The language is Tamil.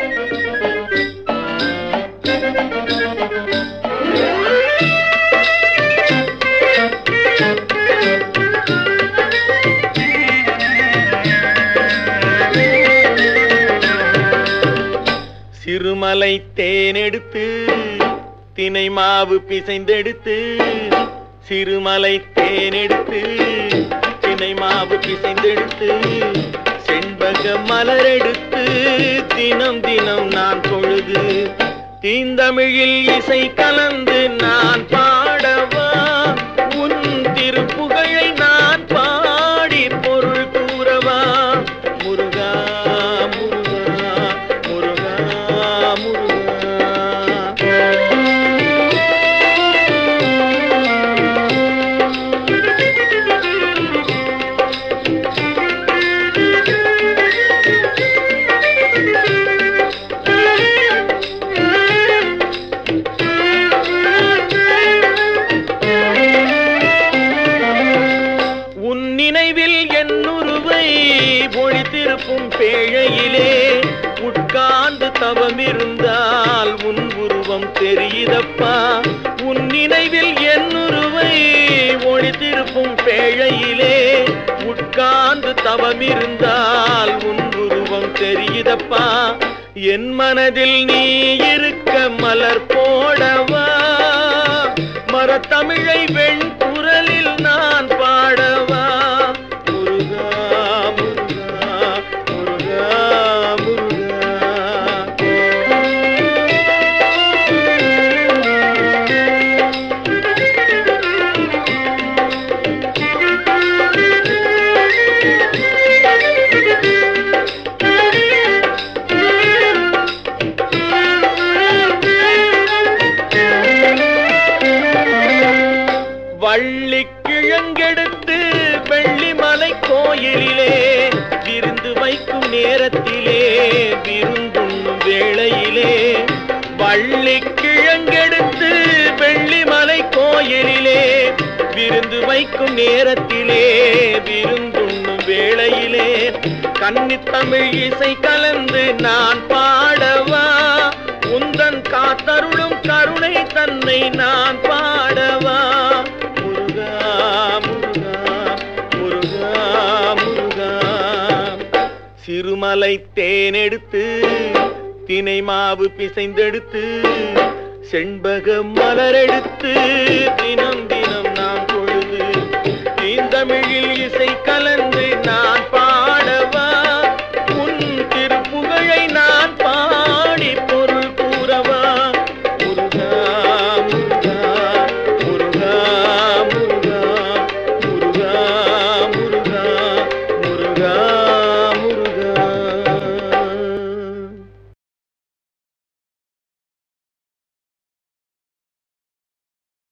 சிறுமலை தேனெடுத்து தினை மாவு பிசைந்தெடுத்து சிறுமலை தேனெடுத்து தினை மாவு பிசைந்தெடுத்து செண்பக மலரெடுத்து தினம் தினம் நான் பொழுது தீந்தமிழில் இசை கலந்து நான் பாடவா உன் திருப்புகழை நான் பாடி பொருள் கூறவா முருகா முருகா முருகா முருகா உன் நினைவில் என் உருவை ஒழித்திருக்கும் பேழையிலே உட்கார்ந்து தவம் இருந்தால் உன் உருவம் தெரியுதப்பா உன் நினைவில் என் உருவை ஒழித்திருக்கும் பேழையிலே உட்கார்ந்து தவம் இருந்தால் உன் உருவம் தெரியுதப்பா என் மனதில் நீ இருக்க மலர் போடவா மரத்தமிழை வெண்குரலில் நான் பாடவா முருகா முருகா முருகா முருகா வள்ளி கிழங்கெடுத்து வெள்ளிமலை கோயிலிலே விருந்து வைக்கும் நேரத்திலே விருந்துண்ணும் வேளையிலே வள்ளி கிழங்கெடுத்து வெள்ளிமலை கோயிலிலே விருந்து வைக்கும் நேரத்திலே விருந்துண்ணும் வேளையிலே கன்னித்தமிழ் இசை கலந்து நான் பாடவா உந்தன் காத்தருளும் கருணை தன்னை நான் பாடவா முருகா முருகா முருகா முருகா சிறுமலை தேனெடுத்து தினை மாவு பிசைந்தெடுத்து செண்பக மலரெடுத்து தினம் தினம்